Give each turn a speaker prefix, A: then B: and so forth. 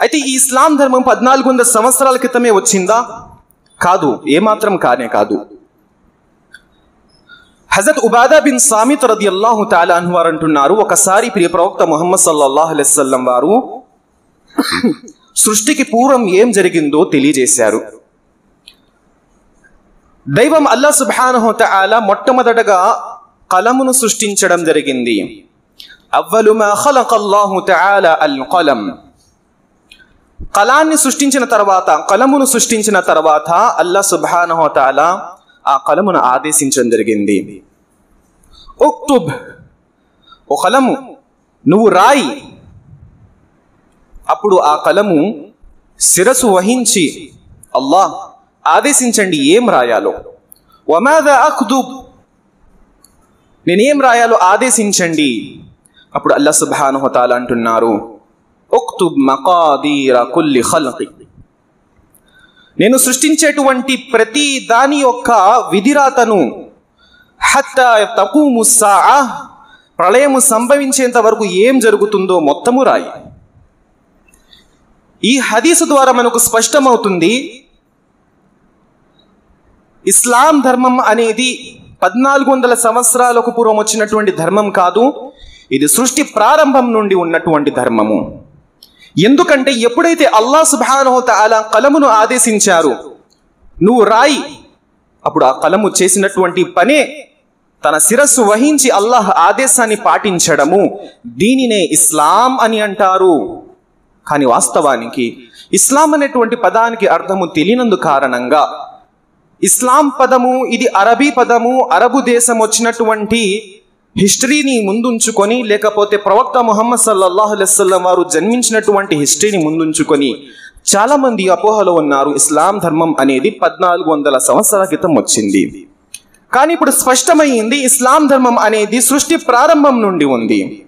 A: అయితే ఈ ఇస్లాం ధర్మం పద్నాలుగు వందల సంవత్సరాల క్రితమే వచ్చిందా కాదు ఏమాత్రం కానే కాదు హజరత్ ఉబాదా బిన్ సామిత్ రదియల్లాహు తాలా అన్హు వారు అంటున్నారు ఒకసారి ప్రియ ప్రవక్త ముహమ్మద్ సల్లల్లాహు అలైస్లం వారు సృష్టికి పూర్వం ఏం జరిగిందో తెలియజేశారు దైవం అల్లా సుబ్హానహు తఆలా మొట్టమొదటగా కలమును సృష్టించడం జరిగింది అవ్వలు మా ఖలకల్లాహు తఆలా అల్ కలం కలాన్ని సృష్టించిన తర్వాత కలమును సృష్టించిన తర్వాత అల్లా సుబ్హానహు తఆలా ఆ కలమును ఆదేశించడం జరిగింది ఉక్తుబ్ ఓ కలము నువ్వు రాయి అప్పుడు ఆ కలము శిరసు వహించి అల్లాహ్ ఆదేశించండి ఏం రాయాలో వమాద అఖ్దుబ్ నేనేం రాయాలో ఆదేశించండి అప్పుడు అల్లా సుబ్హానహు తాలా అంటున్నారు ఉక్తుబ్ మకాదీర కుల్లి ఖల్qi నేను సృష్టించేటువంటి ప్రతి దాని యొక్క విధిరాతను హత్తా తకూము సాఅ ప్రళయము సంభవించేంత వరకు ఏం జరుగుతుందో మొత్తము రాయి ఈ హదీసు ద్వారా మనకు స్పష్టమవుతుంది ఇస్లాం ధర్మం అనేది పద్నాలుగు వందల సంవత్సరాలకు పూర్వం వచ్చినటువంటి ధర్మం కాదు ఇది సృష్టి ప్రారంభం నుండి ఉన్నటువంటి ధర్మము ఎందుకంటే ఎప్పుడైతే అల్లా సుబ్హానహు తఆలా కలమును ఆదేశించారు నువ్వు రాయి అప్పుడు ఆ కలము చేసినటువంటి పనే తన శిరస్సు వహించి అల్లాహ్ ఆదేశాన్ని పాటించడము దీనినే ఇస్లాం అని అంటారు కానీ వాస్తవానికి ఇస్లాం అనేటువంటి పదానికి అర్థము తెలియనందు కారణంగా ఇస్లాం పదము ఇది అరబీ పదము అరబు దేశం వచ్చినటువంటి హిస్టరీని ముందుంచుకొని లేకపోతే ప్రవక్త ముహమ్మద్ సల్లల్లాహు అలైస్లం వారు జన్మించినటువంటి హిస్టరీని ముందుంచుకొని చాలా మంది అపోహలో ఉన్నారు ఇస్లాం ధర్మం అనేది పద్నాలుగు వందల సంవత్సరాల క్రితం వచ్చింది కానీ ఇప్పుడు స్పష్టమైంది ఇస్లాం ధర్మం అనేది సృష్టి ప్రారంభం నుండి ఉంది